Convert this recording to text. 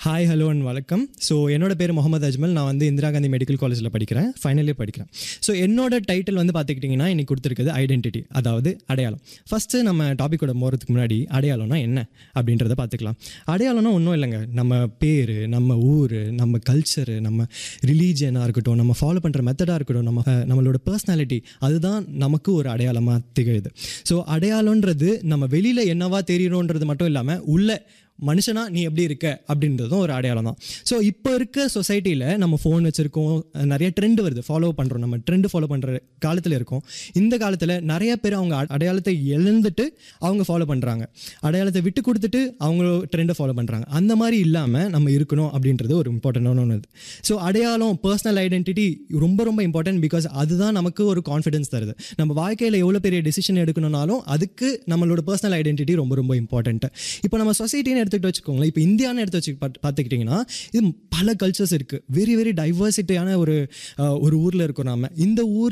hi hello and வணக்கம் so என்னோட பேர் முகமது அஜ்மல் நான் வந்து இந்திரா காந்தி மெடிக்கல் காலேஜில் படிக்கிறேன் ஃபைனல் இயர் படிக்கிறேன் ஸோ என்னோட டைட்டில் வந்து பார்த்துக்கிட்டிங்கன்னா இன்னைக்கு கொடுத்துருக்குது ஐடென்டிட்டி அதாவது அடையாளம் ஃபஸ்ட்டு நம்ம டாப்பிக்கோட போகிறதுக்கு முன்னாடி அடையாளம்னா என்ன அப்படின்றத பார்த்துக்கலாம் அடையாளம்னா ஒன்றும் இல்லைங்க நம்ம பேர் நம்ம ஊர் நம்ம கல்ச்சரு நம்ம ரிலீஜியனாக இருக்கட்டும் நம்ம ஃபாலோ பண்ணுற மெத்தடாக இருக்கட்டும் நம்ம அஹ், நம்மளோட பர்சனாலிட்டி அதுதான் நமக்கு ஒரு அடையாளமாக திகழுது ஸோ அடையாளன்றது நம்ம வெளியில் என்னவா தெரியணுன்றது மட்டும் இல்லாமல் உள்ள மனுஷனா நீ எப்படி இருக்க அப்படின்றதும் ஒரு அடையாளம் தான் ஸோ இப்போ இருக்க சொசைட்டியில் நம்ம ஃபோன் வச்சுருக்கோம் நிறைய ட்ரெண்ட் வருது ஃபாலோ பண்ணுறோம் நம்ம ட்ரெண்ட் ஃபாலோ பண்ணுற காலத்தில் இருக்கோம் இந்த காலத்தில் நிறைய பேர் அவங்க அ- அடையாளத்தை இழந்துட்டு அவங்க ஃபாலோ பண்ணுறாங்க அடையாளத்தை விட்டு கொடுத்துட்டு அவங்க ட்ரெண்டை ஃபாலோ பண்ணுறாங்க அந்த மாதிரி இல்லாமல் நம்ம இருக்கணும் அப்படின்றது ஒரு இம்பார்ட்டண்டான ஒன்று ஸோ அடையாளம் பர்சனல் ஐடென்டிட்டி ரொம்ப ரொம்ப இம்பார்ட்டன்ட் பிகாஸ் அதுதான் நமக்கு ஒரு கான்ஃபிடன்ஸ் தருது நம்ம வாழ்க்கையில் எவ்வளோ பெரிய டெசிஷன் எடுக்கணும்னாலும் அதுக்கு நம்மளோட பர்சனல் ஐடென்டிட்டி ரொம்ப ரொம்ப இம்பார்ட்டன்ட் இப்போ நம்ம சொசைட்டின்னு எடுத்துக்கிட்டு வச்சுக்கோங்களேன் இப்போ இந்தியான்னு எடுத்து வச்சு பார்த்து- பார்த்துக்கிட்டிங்கன்னா இது பல கல்ச்சர்ஸ் இருக்குது வெரி வெரி டைவர்சிட்டியான ஒரு அஹ், ஒரு ஊரில் இருக்கோம் நாம இந்த ஊர்